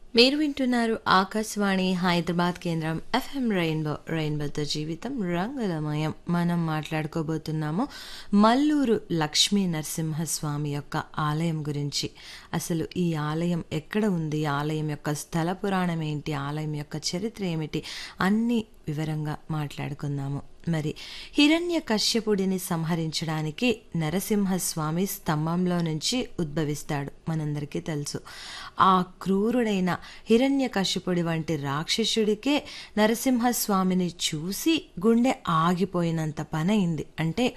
మీరు వింటున్నారు ఆకాశవాణి హైదరాబాద్ కేంద్రం ఎఫ్ఎం రెయిన్బో రెయిన్బోతో జీవితం రంగులమయం మనం మాట్లాడుకోబోతున్నాము మల్లూరు లక్ష్మీ నరసింహస్వామి యొక్క ఆలయం గురించి అసలు ఈ ఆలయం ఎక్కడ ఉంది ఆలయం యొక్క స్థల పురాణం ఏంటి ఆలయం యొక్క చరిత్ర ఏమిటి అన్ని వివరంగా మాట్లాడుకుందాము మరి హిరణ్య కశ్యపుడిని సంహరించడానికి నరసింహస్వామి స్తంభంలో నుంచి ఉద్భవిస్తాడు మనందరికీ తెలుసు ఆ క్రూరుడైన హిరణ్య కశ్యపుడి వంటి రాక్షసుడికే నరసింహస్వామిని చూసి గుండె ఆగిపోయినంత పనైంది అంటే